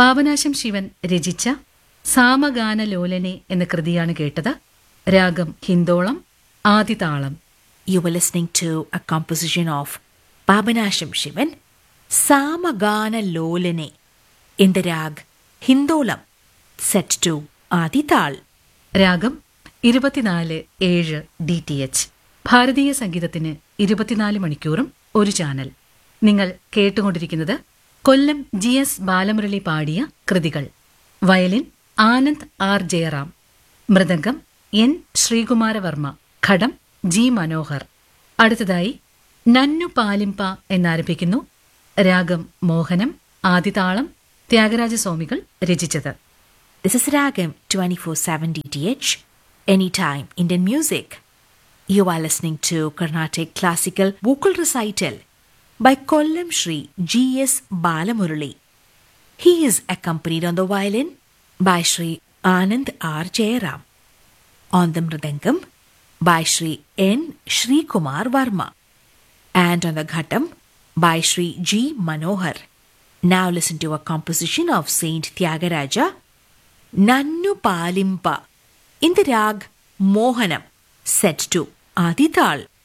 പാവനാശം ശിവൻ രചിച്ച സാമഗാനലോലനെ എന്ന കൃതിയാണ് കേട്ടത് രാഗം Hindolam ആദിതാളം You were listening to a composition of Pabanasham Shivan, Samagana Lolane, in the rag Hindolam, set to Adital. രാഗം ഇരുപത്തിനാല് ഏഴ് ഡി ടി എച്ച് ഭാരതീയ സംഗീതത്തിന് ഇരുപത്തിനാല് മണിക്കൂറും ഒരു ചാനൽ നിങ്ങൾ കേട്ടുകൊണ്ടിരിക്കുന്നത് കൊല്ലം ജി എസ് ബാലമുരളി പാടിയ കൃതികൾ വയലിൻ ആനന്ദ് ആർ ജയറാം മൃദംഗം എൻ ശ്രീകുമാരവർമ്മ ഘടം ജി മനോഹർ അടുത്തതായി നന്നു പാലിംപ എന്നാരംഭിക്കുന്നു രാഗം മോഹനം ആദിതാളം ത്യാഗരാജസ്വാമികൾ രചിച്ചത് This is Ragam 24/7 DTH, anytime Indian music. You are listening to Carnatic classical vocal recital by Kollam Shri G.S. Balamurali. He is accompanied on the violin by Shri Anand R. Jayaram, on the mridangam by Shri N. Shri Kumar Varma, and on the ghatam by Shri G. Manohar. Now listen to a composition of Saint Tyagaraja, Nannu Palimpa, in the rag Mohanam, set to Adital.